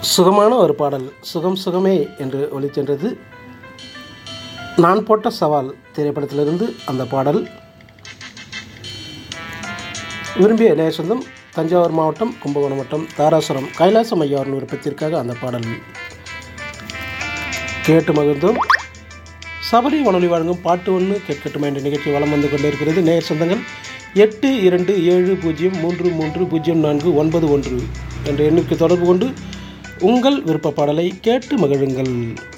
சுகமான ஒரு பாடல் சுகம் சுகமே என்று ஒலிச்சென்றது நான் போட்ட சவால் திரைப்படத்திலிருந்து அந்த பாடல் விரும்பிய இளைய சொந்தம் தஞ்சாவூர் மாவட்டம் கும்பகோணம் வட்டம் தாராசுரம் கைலாசம் ஐயாவின் விருப்பத்திற்காக அந்த பாடல் கேட்டு மகிழ்ந்தோம் சபரி வானொலி வழங்கும் பாட்டு ஒன்று கேட்கட்டுமா என்ற நிகழ்ச்சி வலம் வந்து கொண்டிருக்கிறது நேயர் சொந்தங்கள் எட்டு இரண்டு ஏழு பூஜ்ஜியம் மூன்று மூன்று பூஜ்ஜியம் நான்கு ஒன்பது ஒன்று என்ற எண்ணிற்கு தொடர்பு கொண்டு உங்கள் விருப்ப பாடலை கேட்டு மகிழுங்கள்